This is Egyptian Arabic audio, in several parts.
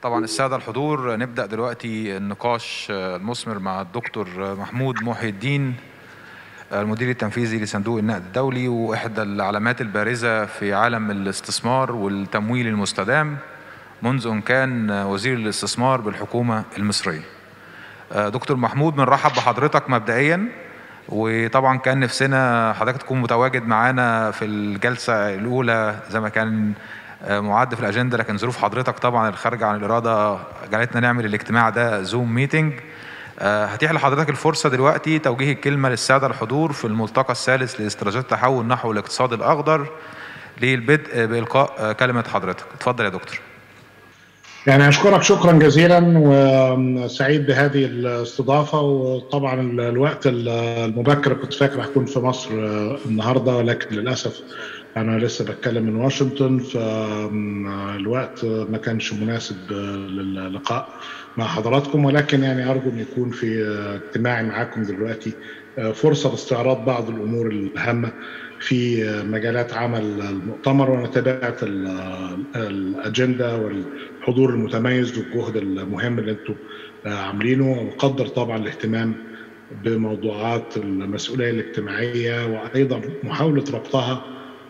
طبعا السادة الحضور نبدأ دلوقتي النقاش المثمر مع الدكتور محمود محي الدين المدير التنفيذي لصندوق النقد الدولي وإحدى العلامات البارزة في عالم الاستثمار والتمويل المستدام منذ أن كان وزير الاستثمار بالحكومة المصرية دكتور محمود بنرحب بحضرتك مبدئيا وطبعا كان نفسنا حضرتك تكون متواجد معانا في الجلسة الأولى زي ما كان معد في الأجندة لكن ظروف حضرتك طبعا الخارجة عن الإرادة جعلتنا نعمل الاجتماع ده زوم ميتنج هتيح لحضرتك الفرصة دلوقتي توجيه الكلمة للسادة الحضور في الملتقى الثالث لاستراتيجية التحول نحو الاقتصاد الأخضر للبدء بإلقاء كلمة حضرتك اتفضل يا دكتور يعني أشكرك شكرا جزيلا وسعيد بهذه الاستضافة وطبعا الوقت المبكر كنت فاكر هكون في مصر النهاردة ولكن للأسف أنا لسه بتكلم من واشنطن فالوقت ما كانش مناسب للقاء مع حضراتكم ولكن يعني أرجو أن يكون في اجتماعي معاكم دلوقتي فرصة لاستعراض بعض الأمور الهامة في مجالات عمل المؤتمر وانا تابعت الاجنده والحضور المتميز والجهد المهم اللي انتم عاملينه وقدر طبعا الاهتمام بموضوعات المسؤوليه الاجتماعيه وايضا محاوله ربطها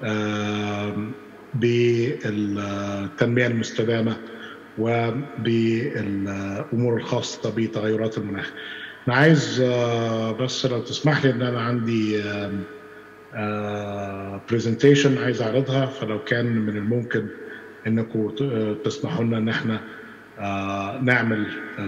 بالتنميه المستدامه وبالامور الخاصه بتغيرات المناخ. انا عايز بس لو تسمح لي ان انا عندي برزنتيشن uh, عايز اعرضها فلو كان من الممكن انكم تسمحوا لنا ان احنا uh, نعمل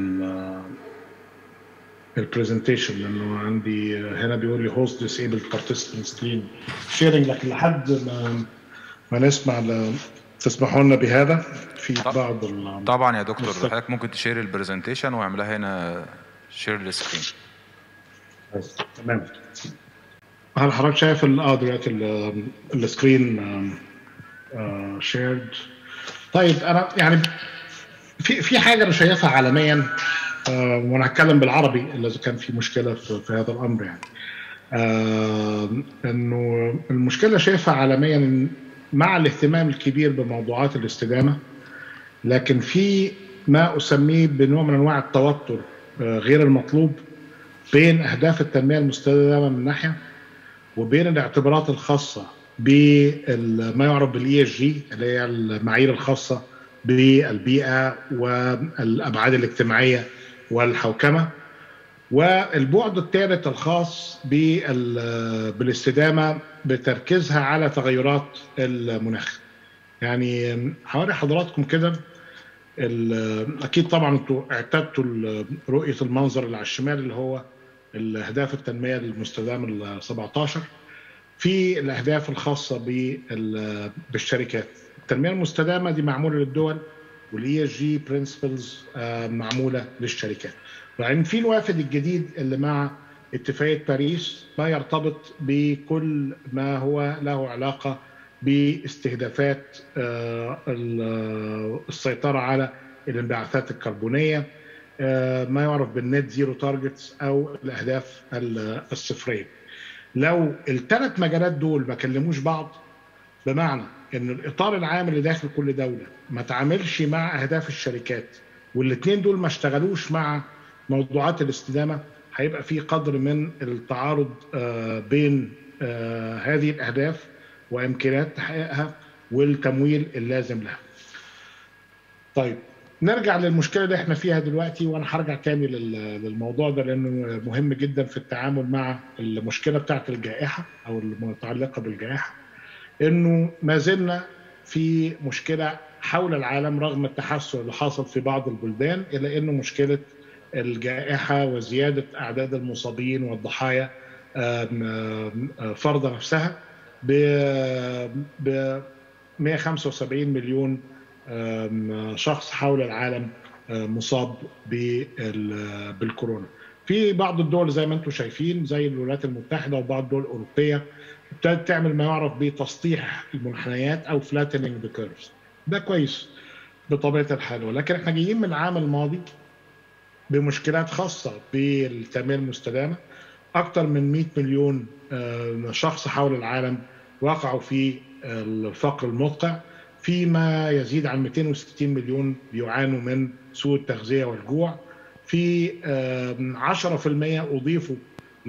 البرزنتيشن لانه عندي هنا بيقول لي هوست ديسيبل بارتيسيبنت سكرين شيرنج لكن لحد ما ما نسمع تسمحوا لنا بهذا في بعض طبعا يا دكتور حضرتك ممكن تشير البرزنتيشن واعملها هنا شير للسكرين تمام هل حضرتك شايف اه دلوقتي السكرين شيرد طيب انا يعني في في حاجه انا شايفها عالميا آه وانا هتكلم بالعربي اذا كان في مشكله في, في هذا الامر يعني آه انه المشكله شايفها عالميا مع الاهتمام الكبير بموضوعات الاستدامه لكن في ما اسميه بنوع من انواع التوتر آه غير المطلوب بين اهداف التنميه المستدامه من ناحيه وبين الاعتبارات الخاصه بما يعرف بالاي اس جي اللي هي المعايير الخاصه بالبيئه والابعاد الاجتماعيه والحوكمه والبعد الثالث الخاص بالاستدامه بتركيزها على تغيرات المناخ. يعني حوالي حضراتكم كده اكيد طبعا انتوا اعتدتوا رؤيه المنظر اللي على الشمال اللي هو الاهداف التنميه المستدامه ال 17 في الاهداف الخاصه بالشركات التنميه المستدامه دي معموله للدول والاي اس جي برنسبلز معموله للشركات وبعدين في الوافد الجديد اللي مع اتفاقيه باريس ما يرتبط بكل ما هو له علاقه باستهدافات السيطره على الانبعاثات الكربونيه ما يعرف بالنت زيرو تارجتس او الاهداف الصفريه. لو الثلاث مجالات دول ما كلموش بعض بمعنى ان الاطار العام اللي داخل كل دوله ما تعاملش مع اهداف الشركات والاثنين دول ما اشتغلوش مع موضوعات الاستدامه هيبقى في قدر من التعارض بين هذه الاهداف وامكانيات تحقيقها والتمويل اللازم لها. طيب نرجع للمشكله اللي احنا فيها دلوقتي وانا هرجع تاني للموضوع ده لانه مهم جدا في التعامل مع المشكله بتاعه الجائحه او المتعلقه بالجائحه انه ما زلنا في مشكله حول العالم رغم التحسن اللي حاصل في بعض البلدان الا انه مشكله الجائحه وزياده اعداد المصابين والضحايا فرض نفسها ب 175 مليون شخص حول العالم مصاب بالكورونا في بعض الدول زي ما انتم شايفين زي الولايات المتحده وبعض الدول الاوروبيه ابتدت تعمل ما يعرف بتسطيح المنحنيات او فلاتنينج ذا كيرفز ده كويس بطبيعه الحال ولكن احنا جايين من العام الماضي بمشكلات خاصه بالتنميه المستدامه اكثر من 100 مليون شخص حول العالم وقعوا في الفقر المدقع فيما يزيد عن 260 مليون بيعانوا من سوء التغذيه والجوع في 10% اضيفوا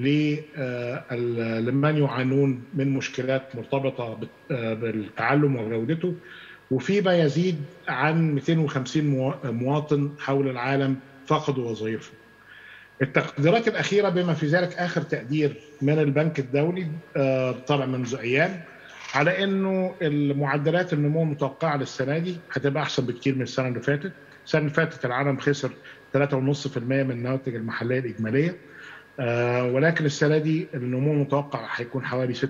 لمن يعانون من مشكلات مرتبطه بالتعلم وجودته وفيما يزيد عن 250 مواطن حول العالم فقدوا وظائفهم. التقديرات الاخيره بما في ذلك اخر تقدير من البنك الدولي طبعا منذ ايام على انه المعدلات النمو المتوقعه للسنه دي هتبقى احسن بكتير من السنه اللي فاتت، السنه اللي فاتت العالم خسر 3.5% من النواتج المحليه الاجماليه آه ولكن السنه دي النمو المتوقع هيكون حوالي 6%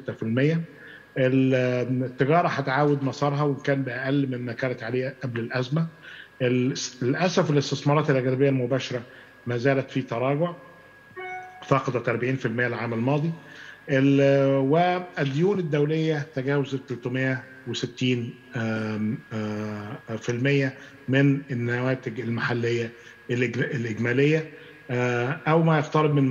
التجاره هتعاود مسارها وان كان باقل مما كانت عليه قبل الازمه للاسف الاستثمارات الاجنبيه المباشره ما زالت في تراجع فقدت 40% العام الماضي والديون الدوليه تجاوزت 360 في المية من النواتج المحليه الاجماليه او ما يقترب من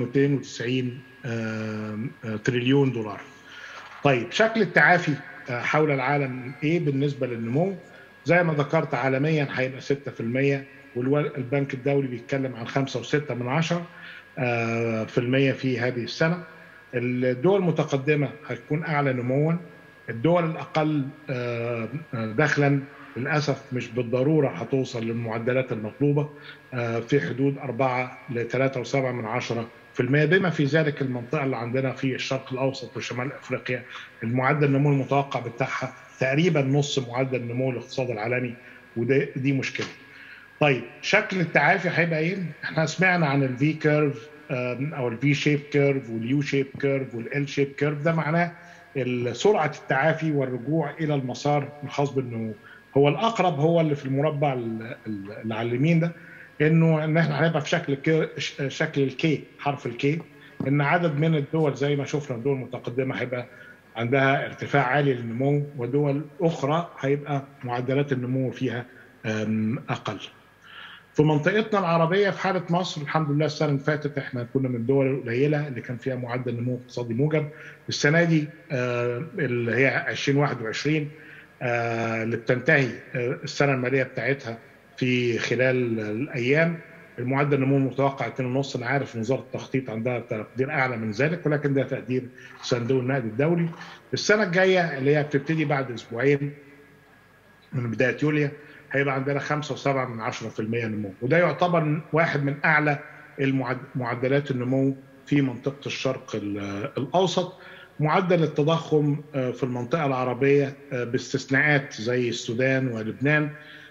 290 تريليون دولار. طيب شكل التعافي حول العالم ايه بالنسبه للنمو؟ زي ما ذكرت عالميا هيبقى 6% والبنك الدولي بيتكلم عن 5.6 من 10 في المية في هذه السنة الدول المتقدمة هتكون أعلى نموا الدول الأقل دخلا للأسف مش بالضرورة هتوصل للمعدلات المطلوبة في حدود 4 ل 3.7 من 10 في المية بما في ذلك المنطقة اللي عندنا في الشرق الأوسط وشمال أفريقيا المعدل النمو المتوقع بتاعها تقريبا نص معدل نمو الاقتصاد العالمي ودي دي مشكلة طيب شكل التعافي هيبقى ايه؟ احنا سمعنا عن الفي كيرف او الفي شيب كيرف واليو شيب كيرف والال شيب كيرف ده معناه سرعه التعافي والرجوع الى المسار الخاص بالنمو هو الاقرب هو اللي في المربع اللي على اليمين ده انه ان احنا هنبقى في شكل كي شكل الكي حرف الكي ان عدد من الدول زي ما شفنا الدول المتقدمه هيبقى عندها ارتفاع عالي للنمو ودول اخرى هيبقى معدلات النمو فيها اقل. في منطقتنا العربيه في حاله مصر الحمد لله السنه اللي فاتت احنا كنا من الدول القليله اللي كان فيها معدل نمو اقتصادي موجب السنه دي اللي هي 2021 اللي بتنتهي السنه الماليه بتاعتها في خلال الايام المعدل النمو المتوقع 2.5 انا عارف وزاره التخطيط عندها تقدير اعلى من ذلك ولكن ده تقدير صندوق النقد الدولي السنه الجايه اللي هي بتبتدي بعد اسبوعين من بدايه يوليو هيبقى عندنا 5.7 من 10% نمو وده يعتبر واحد من اعلى معدلات النمو في منطقه الشرق الاوسط معدل التضخم في المنطقه العربيه باستثناءات زي السودان ولبنان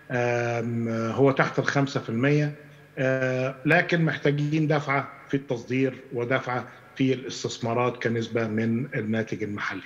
هو تحت ال 5% لكن محتاجين دفعه في التصدير ودفعه في الاستثمارات كنسبه من الناتج المحلي.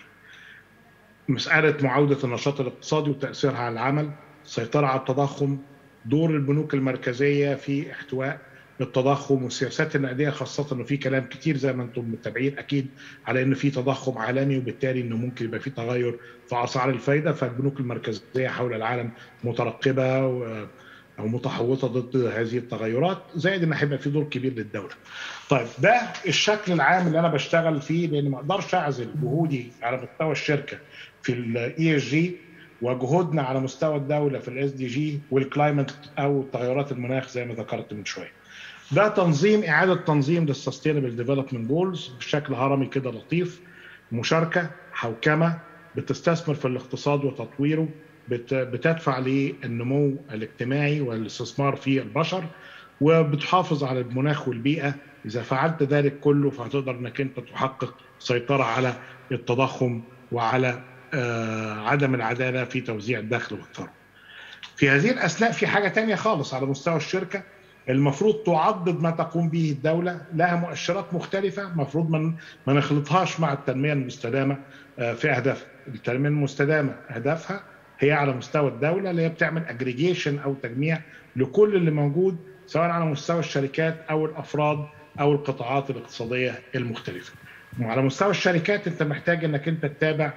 مساله معاوده النشاط الاقتصادي وتاثيرها على العمل السيطرة على التضخم دور البنوك المركزية في احتواء التضخم والسياسات النقدية خاصة انه في كلام كتير زي ما انتم متابعين اكيد على انه في تضخم عالمي وبالتالي انه ممكن يبقى في تغير في اسعار الفايدة فالبنوك المركزية حول العالم مترقبة او متحوطة ضد هذه التغيرات زائد ان هيبقى في دور كبير للدولة. طيب ده الشكل العام اللي انا بشتغل فيه لان ما اقدرش اعزل جهودي على مستوى الشركة في الاي اس جي وجهودنا على مستوى الدوله في الاس دي جي والكلايمت او تغيرات المناخ زي ما ذكرت من شويه. ده تنظيم اعاده تنظيم للسستينبل ديفلوبمنت جولز بشكل هرمي كده لطيف مشاركه حوكمه بتستثمر في الاقتصاد وتطويره بتدفع للنمو الاجتماعي والاستثمار في البشر وبتحافظ على المناخ والبيئه اذا فعلت ذلك كله فهتقدر انك انت تحقق سيطره على التضخم وعلى عدم العدالة في توزيع الدخل والثروة في هذه الأثناء في حاجة تانية خالص على مستوى الشركة المفروض تعضد ما تقوم به الدولة لها مؤشرات مختلفة مفروض من ما نخلطهاش مع التنمية المستدامة في أهدافها التنمية المستدامة أهدافها هي على مستوى الدولة اللي هي بتعمل اجريجيشن أو تجميع لكل اللي موجود سواء على مستوى الشركات أو الأفراد أو القطاعات الاقتصادية المختلفة وعلى مستوى الشركات أنت محتاج أنك أنت تتابع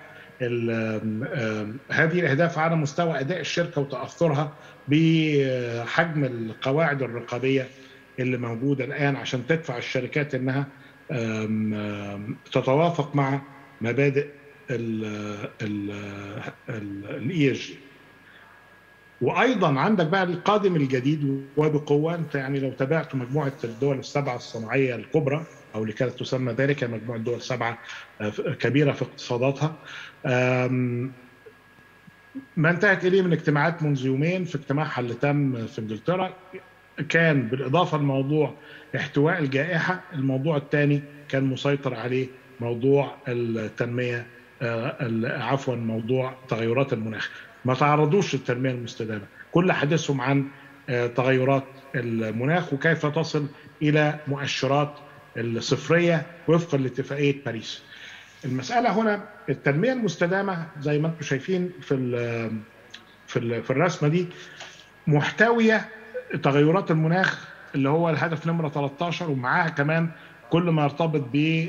هذه الاهداف على مستوى اداء الشركه وتاثرها بحجم القواعد الرقابيه اللي موجوده الان عشان تدفع الشركات انها تتوافق مع مبادئ الاي اس جي. وايضا عندك بقى القادم الجديد وبقوه انت يعني لو تابعت مجموعه الدول السبعه الصناعيه الكبرى او اللي كانت تسمى ذلك مجموعه دول سبعه كبيره في اقتصاداتها ما انتهت اليه من اجتماعات منذ يومين في اجتماعها اللي تم في انجلترا كان بالاضافه لموضوع احتواء الجائحه الموضوع الثاني كان مسيطر عليه موضوع التنميه عفوا موضوع تغيرات المناخ ما تعرضوش للتنميه المستدامه كل حديثهم عن تغيرات المناخ وكيف تصل الى مؤشرات الصفريه وفقا لاتفاقيه باريس المساله هنا التنميه المستدامه زي ما انتم شايفين في ال في ال في الرسمه دي محتويه تغيرات المناخ اللي هو الهدف نمره 13 ومعاها كمان كل ما يرتبط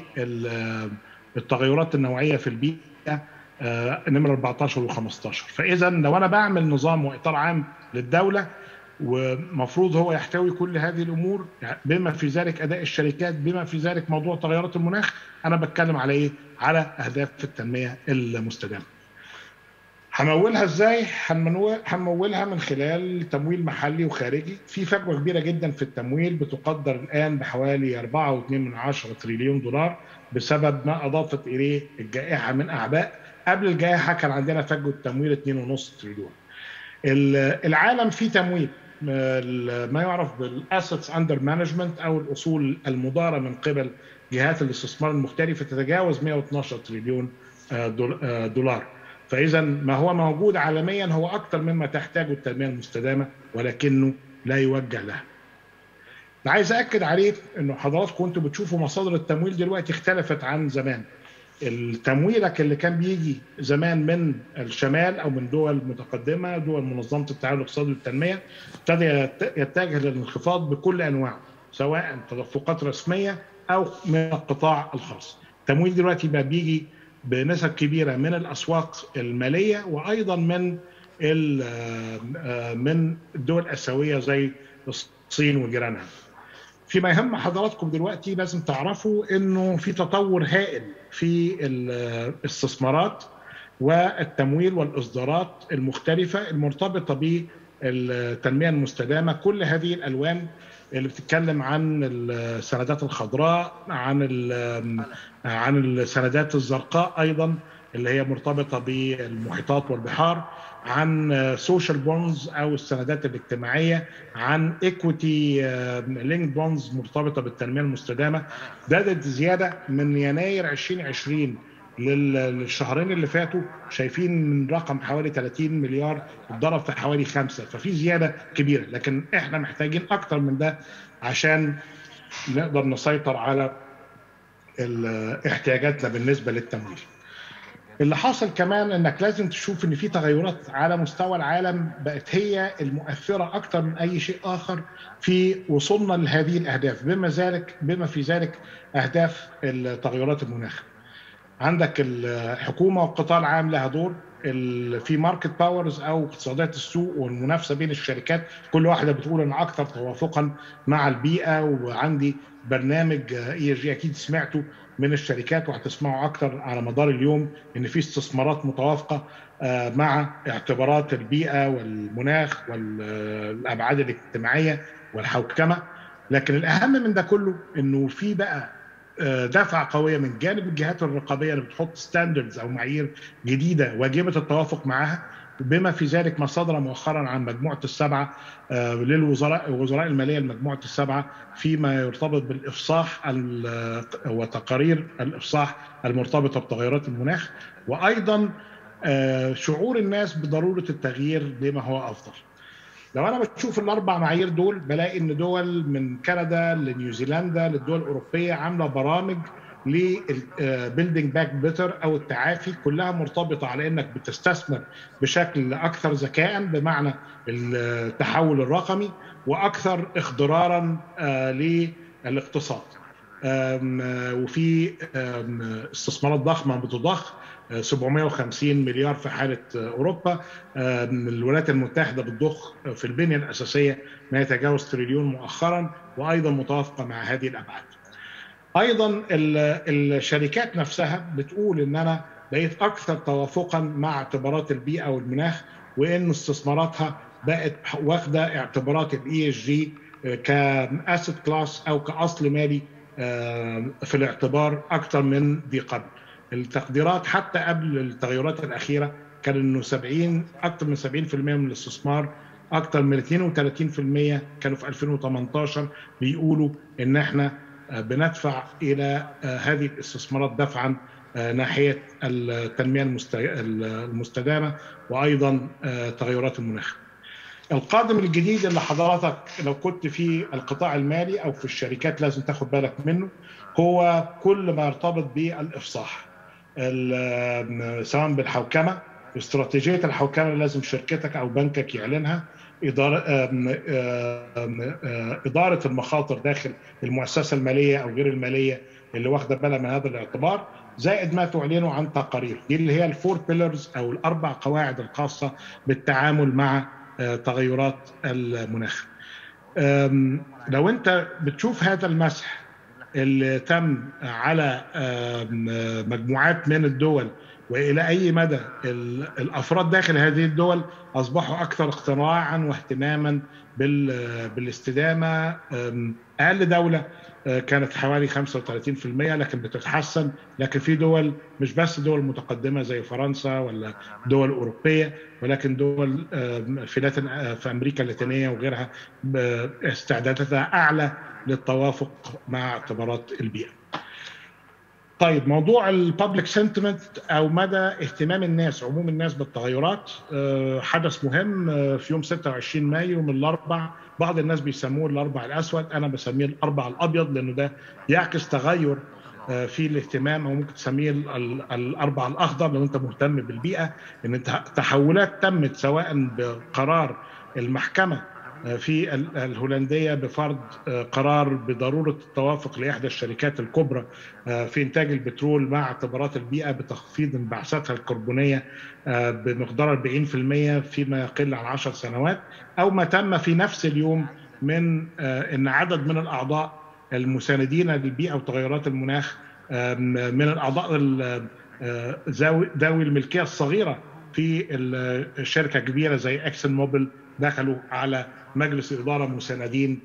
بالتغيرات النوعيه في البيئه نمره 14 و15 فاذا لو انا بعمل نظام واطار عام للدوله ومفروض هو يحتوي كل هذه الامور بما في ذلك اداء الشركات بما في ذلك موضوع تغيرات المناخ انا بتكلم على ايه؟ على اهداف التنميه المستدامه. همولها ازاي؟ هنمولها من خلال تمويل محلي وخارجي، في فجوه كبيره جدا في التمويل بتقدر الان بحوالي 4.2 تريليون دولار بسبب ما اضافت اليه الجائحه من اعباء، قبل الجائحه كان عندنا فجوه تمويل 2.5 تريليون. العالم فيه تمويل ما يعرف بالاسيتس اندر مانجمنت او الاصول المداره من قبل جهات الاستثمار المختلفه تتجاوز 112 تريليون دولار فاذا ما هو موجود عالميا هو اكثر مما تحتاجه التنميه المستدامه ولكنه لا يوجه لها عايز اكد عليه انه حضراتكم انتم بتشوفوا مصادر التمويل دلوقتي اختلفت عن زمان التمويلك اللي كان بيجي زمان من الشمال او من دول متقدمه دول منظمه التعاون الاقتصادي والتنميه ابتدى يتجه للانخفاض بكل انواعه سواء تدفقات رسميه او من القطاع الخاص. التمويل دلوقتي بقى بيجي بنسب كبيره من الاسواق الماليه وايضا من من الدول الاسيويه زي الصين وجيرانها. فيما يهم حضراتكم دلوقتي لازم تعرفوا انه في تطور هائل في الاستثمارات والتمويل والاصدارات المختلفه المرتبطه بالتنميه المستدامه كل هذه الالوان اللي بتتكلم عن السندات الخضراء عن عن السندات الزرقاء ايضا اللي هي مرتبطه بالمحيطات والبحار عن سوشيال بونز او السندات الاجتماعيه عن ايكويتي لينك بونز مرتبطه بالتنميه المستدامه ده زياده من يناير 2020 للشهرين اللي فاتوا شايفين من رقم حوالي 30 مليار اتضرب في حوالي خمسة ففي زيادة كبيرة لكن احنا محتاجين أكتر من ده عشان نقدر نسيطر على احتياجاتنا بالنسبة للتمويل اللي حاصل كمان انك لازم تشوف ان في تغيرات على مستوى العالم بقت هي المؤثره اكثر من اي شيء اخر في وصولنا لهذه الاهداف بما ذلك بما في ذلك اهداف تغيرات المناخ. عندك الحكومه والقطاع العام لها دور في ماركت باورز او اقتصادات السوق والمنافسه بين الشركات كل واحده بتقول انا اكثر توافقا مع البيئه وعندي برنامج اي جي اكيد سمعته من الشركات وهتسمعوا اكثر على مدار اليوم ان في استثمارات متوافقه مع اعتبارات البيئه والمناخ والابعاد الاجتماعيه والحوكمه لكن الاهم من ده كله انه في بقى دفعه قويه من جانب الجهات الرقابيه اللي بتحط ستاندردز او معايير جديده واجبه التوافق معها بما في ذلك ما صدر مؤخرا عن مجموعه السبعه للوزراء وزراء الماليه لمجموعه السبعه فيما يرتبط بالافصاح وتقارير الافصاح المرتبطه بتغيرات المناخ وايضا شعور الناس بضروره التغيير بما هو افضل. لو انا بشوف الاربع معايير دول بلاقي ان دول من كندا لنيوزيلندا للدول الاوروبيه عامله برامج للبيلدينج باك بيتر او التعافي كلها مرتبطه على انك بتستثمر بشكل اكثر ذكاء بمعنى التحول الرقمي واكثر اخضرارا للاقتصاد. وفي استثمارات ضخمه بتضخ 750 مليار في حاله اوروبا الولايات المتحده بتضخ في البنيه الاساسيه ما يتجاوز تريليون مؤخرا وايضا متوافقه مع هذه الابعاد. ايضا الشركات نفسها بتقول ان انا بقيت اكثر توافقا مع اعتبارات البيئه والمناخ وان استثماراتها بقت واخده اعتبارات الاي اس جي كاسيت كلاس او كاصل مالي في الاعتبار اكثر من ذي قبل. التقديرات حتى قبل التغيرات الاخيره كان انه 70 اكثر من 70% من الاستثمار اكثر من 32% كانوا في 2018 بيقولوا ان احنا بندفع الى هذه الاستثمارات دفعا ناحيه التنميه المستدامه وايضا تغيرات المناخ. القادم الجديد اللي حضرتك لو كنت في القطاع المالي او في الشركات لازم تاخد بالك منه هو كل ما يرتبط بالافصاح سواء بالحوكمه استراتيجيه الحوكمه لازم شركتك او بنكك يعلنها إدارة, إدارة المخاطر داخل المؤسسة المالية أو غير المالية اللي واخدة بالها من هذا الاعتبار زائد ما تعلنه عن تقارير دي اللي هي الفور بيلرز أو الأربع قواعد الخاصة بالتعامل مع تغيرات المناخ لو أنت بتشوف هذا المسح اللي تم على مجموعات من الدول والى اي مدى الافراد داخل هذه الدول اصبحوا اكثر اقتناعا واهتماما بالاستدامه اقل دوله كانت حوالي 35% لكن بتتحسن لكن في دول مش بس دول متقدمه زي فرنسا ولا دول اوروبيه ولكن دول في لاتن في امريكا اللاتينيه وغيرها استعداداتها اعلى للتوافق مع اعتبارات البيئه. طيب موضوع الببليك سنتمنت او مدى اهتمام الناس عموم الناس بالتغيرات حدث مهم في يوم 26 مايو من الاربع بعض الناس بيسموه الاربع الاسود انا بسميه الاربع الابيض لانه ده يعكس تغير في الاهتمام او ممكن تسميه الاربع الاخضر لو انت مهتم بالبيئه ان تحولات تمت سواء بقرار المحكمه في الهولنديه بفرض قرار بضروره التوافق لاحدى الشركات الكبرى في انتاج البترول مع اعتبارات البيئه بتخفيض انبعاثاتها الكربونيه بمقدار 40% فيما يقل عن 10 سنوات او ما تم في نفس اليوم من ان عدد من الاعضاء المساندين للبيئه وتغيرات المناخ من الاعضاء ذوي الملكيه الصغيره في الشركه كبيره زي اكسن موبل دخلوا على مجلس الإدارة مساندين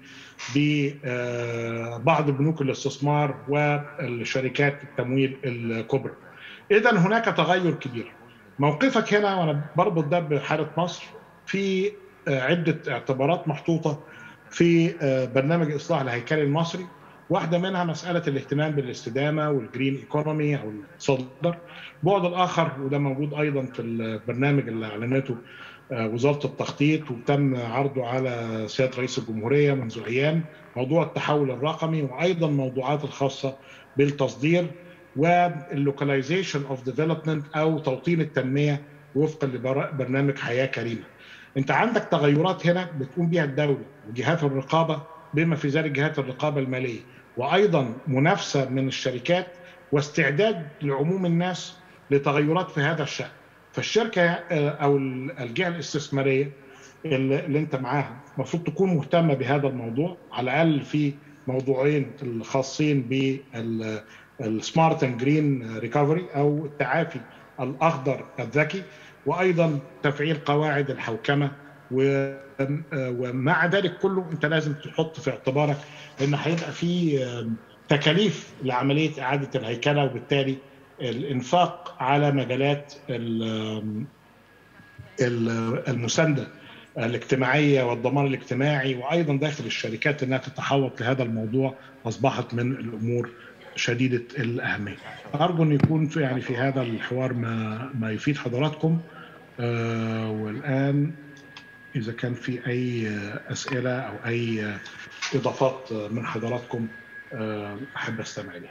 ببعض بنوك الاستثمار والشركات التمويل الكبرى إذا هناك تغير كبير موقفك هنا وأنا بربط ده بحالة مصر في عدة اعتبارات محطوطة في برنامج الإصلاح الهيكلي المصري واحدة منها مسألة الاهتمام بالاستدامة والجرين ايكونومي أو الاقتصاد بعد الآخر وده موجود أيضا في البرنامج اللي أعلنته وزاره التخطيط وتم عرضه على سياده رئيس الجمهوريه منذ ايام موضوع التحول الرقمي وايضا موضوعات الخاصه بالتصدير واللوكاليزيشن اوف ديفلوبمنت او توطين التنميه وفقا لبرنامج حياه كريمه. انت عندك تغيرات هنا بتقوم بها الدوله وجهات الرقابه بما في ذلك جهات الرقابه الماليه وايضا منافسه من الشركات واستعداد لعموم الناس لتغيرات في هذا الشان. فالشركه او الجهه الاستثماريه اللي انت معاها المفروض تكون مهتمه بهذا الموضوع على الاقل في موضوعين الخاصين بالسمارت اند جرين ريكفري او التعافي الاخضر الذكي وايضا تفعيل قواعد الحوكمه ومع ذلك كله انت لازم تحط في اعتبارك ان هيبقى في تكاليف لعمليه اعاده الهيكله وبالتالي الانفاق على مجالات المسانده الاجتماعيه والضمان الاجتماعي وايضا داخل الشركات انها تتحوط لهذا الموضوع اصبحت من الامور شديده الاهميه. ارجو ان يكون في يعني في هذا الحوار ما ما يفيد حضراتكم آه والان اذا كان في اي اسئله او اي اضافات من حضراتكم آه احب استمع اليها.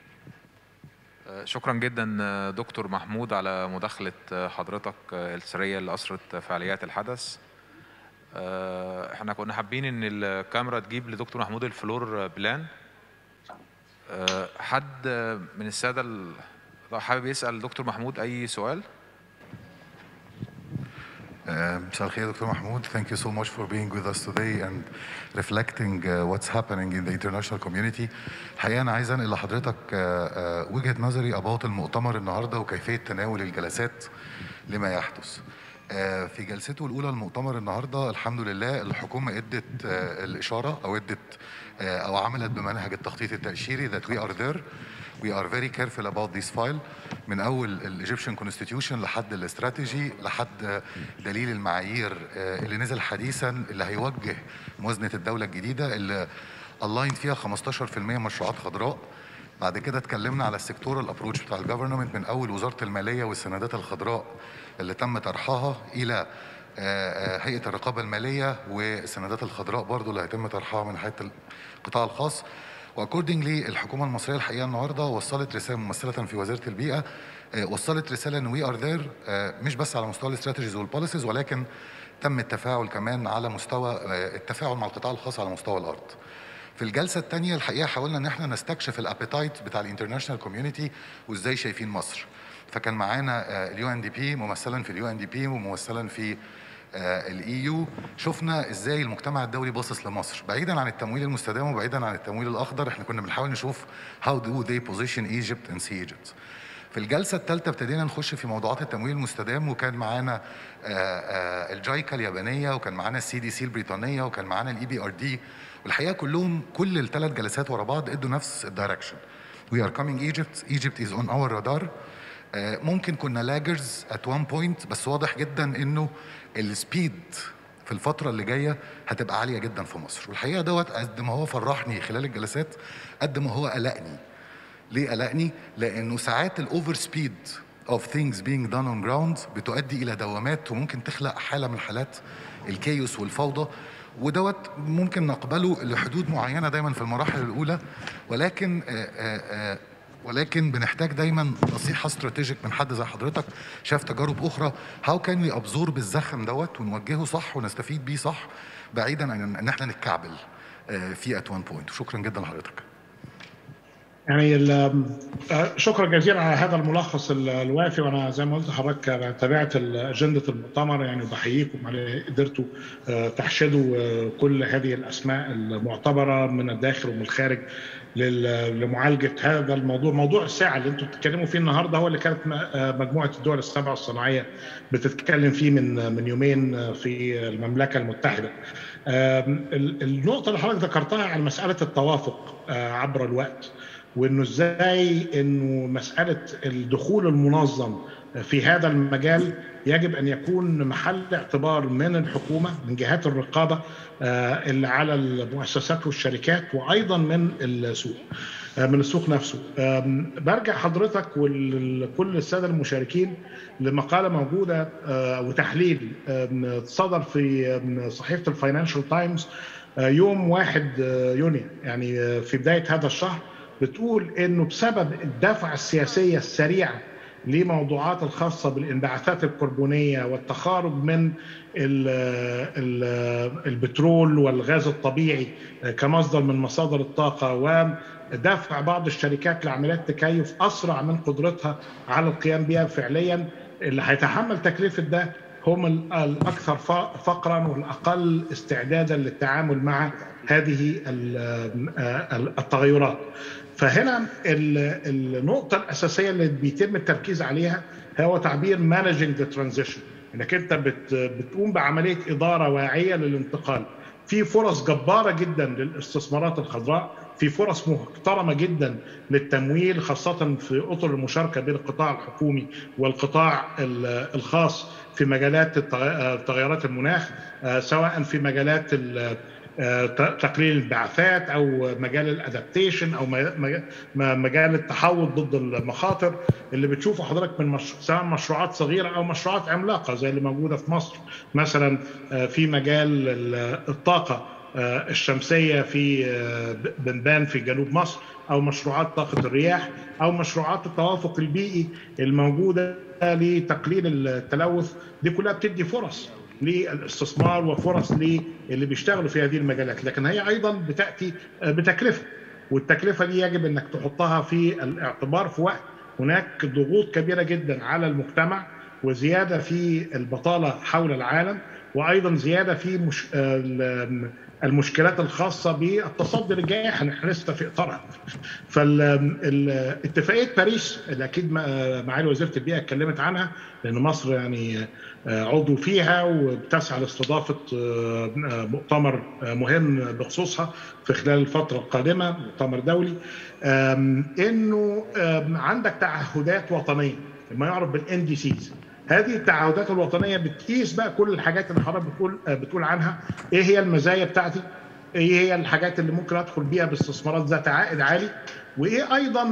شكرا جدا دكتور محمود على مداخلة حضرتك السرية اللي أسرت فعاليات الحدث احنا كنا حابين ان الكاميرا تجيب لدكتور محمود الفلور بلان حد من السادة لو حابب يسأل دكتور محمود أي سؤال مساء الخير دكتور محمود thank you so much for being with us today and reflecting uh, what's happening in the international community الحقيقه انا عايز انقل لحضرتك uh, uh, وجهه نظري about المؤتمر النهارده وكيفيه تناول الجلسات لما يحدث آه، في جلسته الاولى المؤتمر النهارده الحمد لله الحكومه ادت آه، الاشاره او ادت آه، او عملت بمنهج التخطيط التاشيري that we are there we are very careful about this file من اول الايجيبشن كونستيتيوشن لحد الاستراتيجي لحد آه، دليل المعايير آه، اللي نزل حديثا اللي هيوجه موازنه الدوله الجديده اللي الاين فيها 15% مشروعات خضراء بعد كده اتكلمنا على السيكتورال ابروتش بتاع الجفرمنت من اول وزاره الماليه والسندات الخضراء اللي تم طرحها الى آه، آه، هيئه الرقابه الماليه والسندات الخضراء برضو اللي هيتم طرحها من هيئه القطاع الخاص واكوردنجلي الحكومه المصريه الحقيقه النهارده وصلت رساله ممثله في وزاره البيئه آه، وصلت رساله ان وي ار ذير مش بس على مستوى الاستراتيجيز والبوليسيز ولكن تم التفاعل كمان على مستوى آه، التفاعل مع القطاع الخاص على مستوى الارض. في الجلسه الثانيه الحقيقه حاولنا ان احنا نستكشف الابيتايت بتاع الانترناشونال كوميونتي وازاي شايفين مصر. فكان معانا اليو ان دي بي ممثلا في اليو ان دي بي وممثلا في الاي يو شفنا ازاي المجتمع الدولي باصص لمصر بعيدا عن التمويل المستدام وبعيدا عن التمويل الاخضر احنا كنا بنحاول نشوف how do they position Egypt and see Egypt في الجلسه الثالثه ابتدينا نخش في موضوعات التمويل المستدام وكان معانا آه، آه، الجايكا اليابانيه وكان معانا السي دي سي البريطانيه وكان معانا الاي بي ار دي والحقيقه كلهم كل الثلاث جلسات ورا بعض ادوا نفس الدايركشن We are coming Egypt Egypt is on our radar آه، ممكن كنا لاجرز ات وان بوينت بس واضح جدا انه السبيد في الفترة اللي جاية هتبقى عالية جدا في مصر والحقيقة دوت قد ما هو فرحني خلال الجلسات قد ما هو قلقني ليه قلقني؟ لأنه ساعات الأوفر سبيد of things being done on ground بتؤدي إلى دوامات وممكن تخلق حالة من حالات الكيوس والفوضى ودوت ممكن نقبله لحدود معينة دايما في المراحل الأولى ولكن آه، آه، آه، ولكن بنحتاج دايما نصيحه استراتيجيك من حد زي حضرتك شاف تجارب اخرى هاو كان وي ابزورب الزخم دوت ونوجهه صح ونستفيد بيه صح بعيدا عن ان احنا نتكعبل آه، فيه ات وان بوينت وشكرا جدا لحضرتك يعني ال- آه، شكرا جزيلا على هذا الملخص ال- الوافي وانا زي ما قلت لحضرتك أنا تابعت ال- اجنده المؤتمر يعني وبحييكم على قدرتوا آه، تحشدوا آه، كل هذه الاسماء المعتبره من الداخل ومن الخارج لل- لمعالجه هذا الموضوع موضوع الساعه اللي انتم بتتكلموا فيه النهارده هو اللي كانت م- آه، مجموعه الدول السبعه الصناعيه بتتكلم فيه من من يومين آه، في المملكه المتحده. آم، ال- النقطه اللي حضرتك ذكرتها عن مساله التوافق آه، عبر الوقت وانه ازاي انه مساله الدخول المنظم في هذا المجال يجب ان يكون محل اعتبار من الحكومه من جهات الرقابه آه، اللي على المؤسسات والشركات وايضا من السوق آه، من السوق نفسه آم، برجع حضرتك وكل الساده المشاركين لمقاله موجوده آه، وتحليل آم، صدر في آم، صحيفه الفاينانشال تايمز يوم 1 يونيو يعني آه، في بدايه هذا الشهر بتقول انه بسبب الدفعه السياسيه السريعه لموضوعات الخاصه بالانبعاثات الكربونيه والتخارج من ال ال البترول والغاز الطبيعي كمصدر من مصادر الطاقه ودفع بعض الشركات لعمليات تكيف اسرع من قدرتها على القيام بها فعليا اللي هيتحمل تكلفه ده هم ال- الاكثر ف- فقرا والاقل استعدادا للتعامل مع هذه ال- ال- التغيرات فهنا ال- النقطه الاساسيه اللي بيتم التركيز عليها هو تعبير managing the transition انك انت بت بتقوم بعمليه اداره واعيه للانتقال في فرص جباره جدا للاستثمارات الخضراء في فرص محترمه جدا للتمويل خاصه في اطر المشاركه بين القطاع الحكومي والقطاع ال- الخاص في مجالات التغ- تغيرات المناخ آه، سواء في مجالات ال- آه، ت- تقليل الانبعاثات او مجال الادابتيشن او م- م- مجال التحول ضد المخاطر اللي بتشوفه حضرتك من مش... سواء مشروعات صغيره او مشروعات عملاقه زي اللي موجوده في مصر مثلا آه، في مجال ال- الطاقه آه، الشمسيه في آه، ب- بنبان في جنوب مصر او مشروعات طاقه الرياح او مشروعات التوافق البيئي الموجوده لتقليل التلوث دي كلها بتدي فرص للاستثمار وفرص للي بيشتغلوا في هذه المجالات لكن هي ايضا بتاتي بتكلفه والتكلفه دي يجب انك تحطها في الاعتبار في وقت هناك ضغوط كبيره جدا على المجتمع وزياده في البطاله حول العالم وايضا زياده في مش المشكلات الخاصه بالتصدي للجائحه احنا لسه في اطارها. فاتفاقيه باريس اللي اكيد معالي وزيره البيئه اتكلمت عنها لان مصر يعني عضو فيها وبتسعى لاستضافه مؤتمر مهم بخصوصها في خلال الفتره القادمه مؤتمر دولي انه عندك تعهدات وطنيه ما يعرف بالان دي سيز هذه التعهدات الوطنيه بتقيس بقى كل الحاجات اللي حضرتك بتقول بتقول عنها ايه هي المزايا بتاعتي ايه هي الحاجات اللي ممكن ادخل بيها باستثمارات ذات عائد عالي وايه ايضا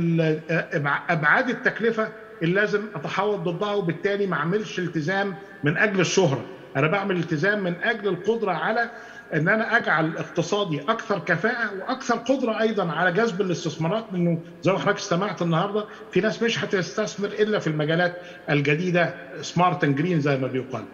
ابعاد التكلفه اللي لازم اتحوط ضدها وبالتالي ما اعملش التزام من اجل الشهره انا بعمل التزام من اجل القدره على ان انا اجعل اقتصادي اكثر كفاءه واكثر قدره ايضا على جذب الاستثمارات لانه زي ما حضرتك استمعت النهارده في ناس مش هتستثمر الا في المجالات الجديده سمارت اند جرين زي ما بيقال.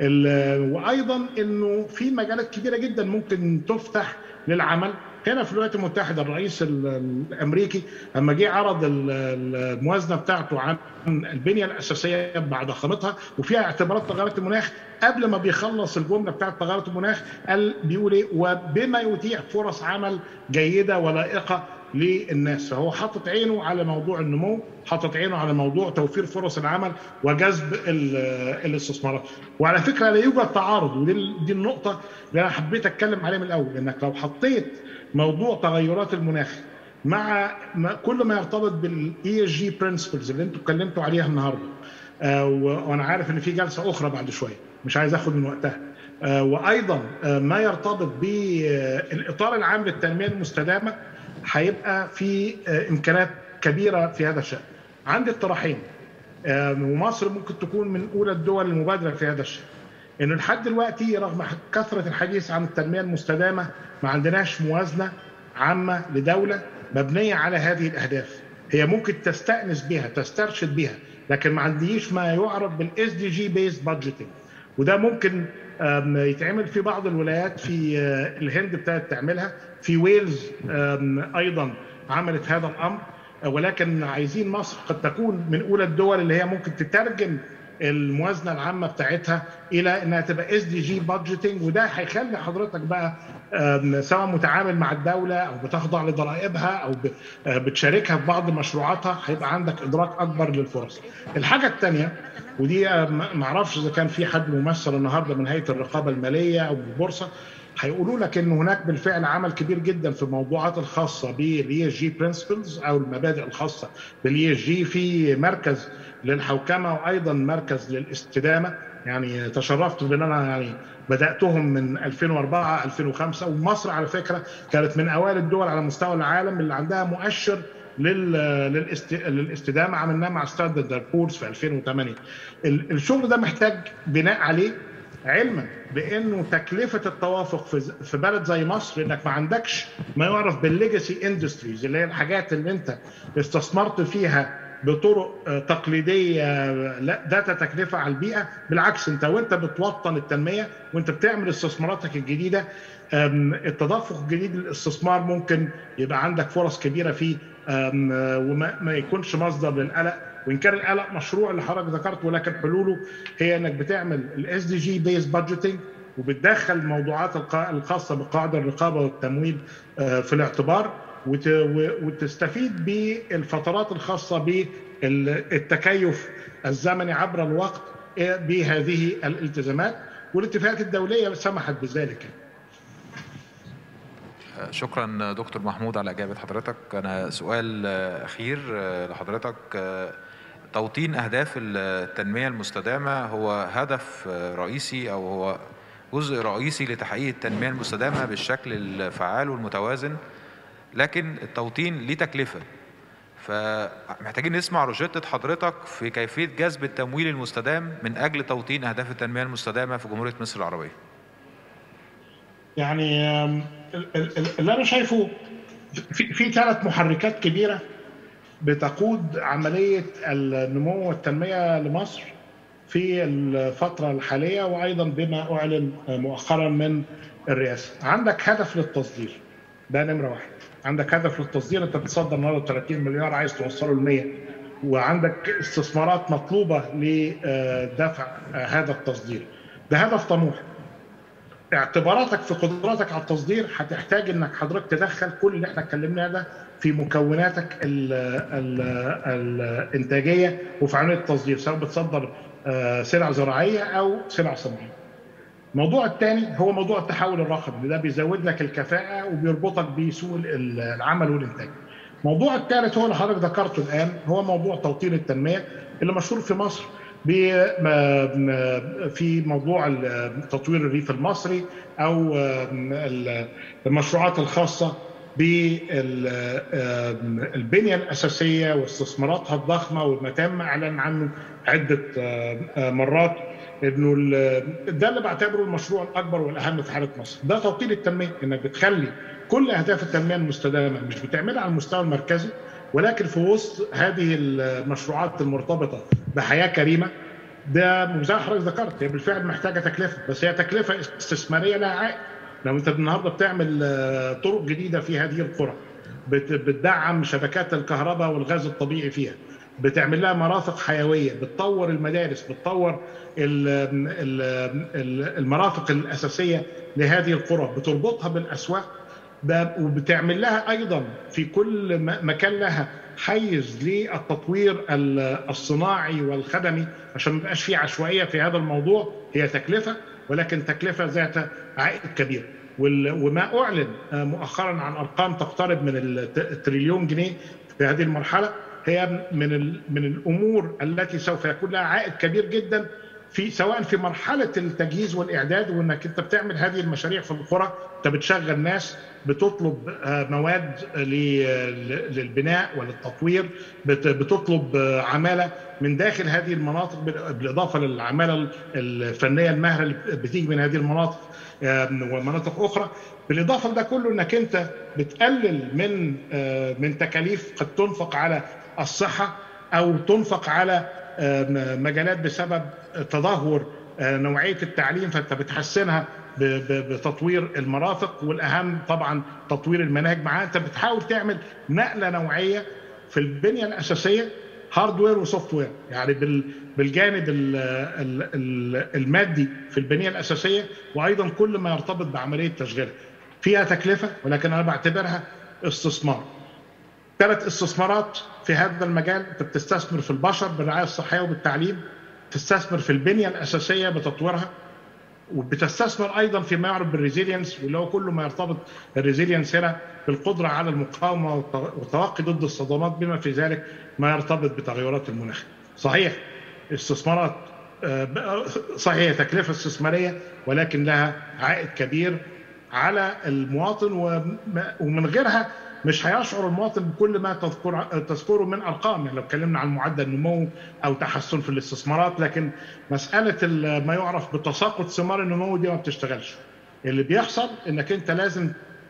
وايضا انه في مجالات كبيره جدا ممكن تفتح للعمل هنا في الولايات المتحده الرئيس الامريكي لما جه عرض الموازنه بتاعته عن البنيه الاساسيه بعد ضخامتها وفيها اعتبارات تغيرات المناخ قبل ما بيخلص الجمله بتاعت تغيرات المناخ قال بيقول ايه وبما يتيح فرص عمل جيده ولائقه للناس فهو حاطط عينه على موضوع النمو حاطط عينه على موضوع توفير فرص العمل وجذب الاستثمارات وعلى فكره لا يوجد تعارض ودي دي النقطه اللي انا حبيت اتكلم عليها من الاول انك لو حطيت موضوع تغيرات المناخ مع كل ما يرتبط بالاي اس جي برنسبلز اللي انتم اتكلمتوا عليها النهارده آه وانا عارف ان في جلسه اخرى بعد شويه مش عايز اخد من وقتها آه وايضا آه ما يرتبط بالاطار العام للتنميه المستدامه هيبقى في امكانات كبيره في هذا الشان. عندي اقتراحين ومصر ممكن تكون من اولى الدول المبادره في هذا الشان. انه لحد دلوقتي رغم كثره الحديث عن التنميه المستدامه ما عندناش موازنه عامه لدوله مبنيه على هذه الاهداف. هي ممكن تستانس بها تسترشد بها لكن ما عنديش ما يعرف بالاس دي جي بيست بادجيتنج وده ممكن يتعمل في بعض الولايات في الهند ابتدت تعملها في ويلز ايضا عملت هذا الامر ولكن عايزين مصر قد تكون من اولى الدول اللي هي ممكن تترجم الموازنه العامه بتاعتها الى انها تبقى اس دي جي بادجيتنج وده هيخلي حضرتك بقى سواء متعامل مع الدوله او بتخضع لضرائبها او بتشاركها في بعض مشروعاتها هيبقى عندك ادراك اكبر للفرص. الحاجه الثانيه ودي ما اعرفش اذا كان في حد ممثل النهارده من هيئه الرقابه الماليه او البورصه هيقولوا لك ان هناك بالفعل عمل كبير جدا في الموضوعات الخاصه بالاي اس جي برنسبلز او المبادئ الخاصه بالاي اس جي في مركز للحوكمه وايضا مركز للاستدامه يعني تشرفت بان انا يعني بداتهم من 2004 2005 ومصر على فكره كانت من اوائل الدول على مستوى العالم اللي عندها مؤشر للاستدامه عملناه مع ستاندرد بورز في 2008 الشغل ده محتاج بناء عليه علما بانه تكلفه التوافق في بلد زي مصر انك ما عندكش ما يعرف بالليجاسي اندستريز اللي هي الحاجات اللي انت استثمرت فيها بطرق تقليديه لا ذات تكلفه على البيئه بالعكس انت وانت بتوطن التنميه وانت بتعمل استثماراتك الجديده التدفق الجديد للاستثمار ممكن يبقى عندك فرص كبيره فيه وما ما يكونش مصدر للقلق وان كان القلق مشروع اللي حضرتك ذكرته ولكن حلوله هي انك بتعمل الاس دي جي بيز بادجيتنج وبتدخل الموضوعات الخاصه بقاعده الرقابه والتمويل في الاعتبار وتستفيد بالفترات الخاصه بالتكيف الزمني عبر الوقت بهذه الالتزامات والاتفاقات الدوليه سمحت بذلك شكرا دكتور محمود على اجابه حضرتك انا سؤال اخير لحضرتك توطين اهداف التنميه المستدامه هو هدف رئيسي او هو جزء رئيسي لتحقيق التنميه المستدامه بالشكل الفعال والمتوازن لكن التوطين ليه تكلفه فمحتاجين نسمع روشتة حضرتك في كيفية جذب التمويل المستدام من أجل توطين أهداف التنمية المستدامة في جمهورية مصر العربية يعني اللي أنا شايفه في, في ثلاث محركات كبيرة بتقود عملية النمو والتنمية لمصر في الفترة الحالية وأيضا بما أعلن مؤخرا من الرئاسة عندك هدف للتصدير ده نمرة واحد عندك هدف للتصدير انت بتصدر النهارده 30 مليار عايز توصله ل 100 وعندك استثمارات مطلوبه لدفع هذا التصدير ده هدف طموح اعتباراتك في قدراتك على التصدير هتحتاج انك حضرتك تدخل كل اللي احنا اتكلمناه ده في مكوناتك ال ال الانتاجيه وفي عمليه التصدير سواء بتصدر سلع زراعيه او سلع صناعيه. الموضوع الثاني هو موضوع التحول الرقمي ده بيزود لك الكفاءه وبيربطك بسوق العمل والانتاج. الموضوع الثالث هو اللي حضرتك ذكرته الان هو موضوع توطين التنميه اللي مشهور في مصر في موضوع تطوير الريف المصري او المشروعات الخاصه بالبنيه الاساسيه واستثماراتها الضخمه والمتام اعلن عنه عده مرات انه ده اللي بعتبره المشروع الاكبر والاهم في حاله مصر ده توطين التنميه انك بتخلي كل اهداف التنميه المستدامه مش بتعملها على المستوى المركزي ولكن في وسط هذه المشروعات المرتبطه بحياه كريمه ده زي ما حضرتك ذكرت هي بالفعل محتاجه تكلفه بس هي تكلفه استثماريه لها عائد لو انت النهارده بتعمل طرق جديده في هذه القرى بتدعم شبكات الكهرباء والغاز الطبيعي فيها بتعمل لها مرافق حيويه بتطور المدارس بتطور المرافق الاساسيه لهذه القرى بتربطها بالاسواق وبتعمل لها ايضا في كل مكان لها حيز للتطوير الصناعي والخدمي عشان ما يبقاش في عشوائيه في هذا الموضوع هي تكلفه ولكن تكلفه ذات عائد كبير وما اعلن مؤخرا عن ارقام تقترب من التريليون جنيه في هذه المرحله هي من من الامور التي سوف يكون لها عائد كبير جدا في سواء في مرحله التجهيز والاعداد وانك انت بتعمل هذه المشاريع في القرى انت بتشغل ناس بتطلب مواد للبناء وللتطوير بتطلب عماله من داخل هذه المناطق بالاضافه للعماله الفنيه الماهره اللي بتيجي من هذه المناطق ومناطق اخرى بالاضافه لده كله انك انت بتقلل من من تكاليف قد تنفق على الصحه او تنفق على مجالات بسبب تدهور نوعيه التعليم فانت بتحسنها بتطوير المرافق والاهم طبعا تطوير المناهج معاها انت بتحاول تعمل نقله نوعيه في البنيه الاساسيه هاردوير وسوفت وير يعني بالجانب المادي في البنيه الاساسيه وايضا كل ما يرتبط بعمليه تشغيلها فيها تكلفه ولكن انا بعتبرها استثمار ثلاث استثمارات في هذا المجال انت بتستثمر في البشر بالرعايه الصحيه وبالتعليم تستثمر في البنيه الاساسيه بتطويرها وبتستثمر ايضا فيما يعرف بالريزيلينس واللي هو كل ما يرتبط الريزيلينس هنا بالقدره على المقاومه والتوقي ضد الصدمات بما في ذلك ما يرتبط بتغيرات المناخ. صحيح استثمارات صحيح تكلفه استثماريه ولكن لها عائد كبير على المواطن ومن غيرها مش هيشعر المواطن بكل ما تذكر تذكره من ارقام يعني لو اتكلمنا عن معدل نمو او تحسن في الاستثمارات لكن مساله ما يعرف بتساقط ثمار النمو دي ما بتشتغلش اللي بيحصل انك انت لازم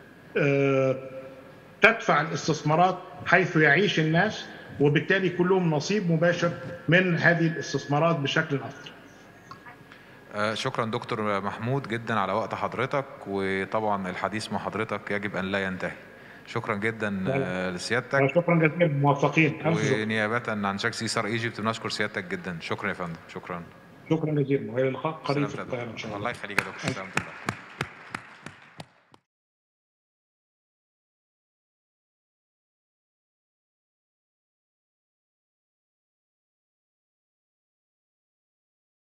تدفع الاستثمارات حيث يعيش الناس وبالتالي كلهم نصيب مباشر من هذه الاستثمارات بشكل افضل شكرا دكتور محمود جدا على وقت حضرتك وطبعا الحديث مع حضرتك يجب ان لا ينتهي شكرا جدا لسيادتك شكرا جزيلا موفقين ونيابه عن شاك سيسار ايجيبت بنشكر سيادتك جدا شكرا يا فندم شكرا شكرا جزيلا والى اللقاء قريب في القاهره ان شاء الله الله يخليك يا دكتور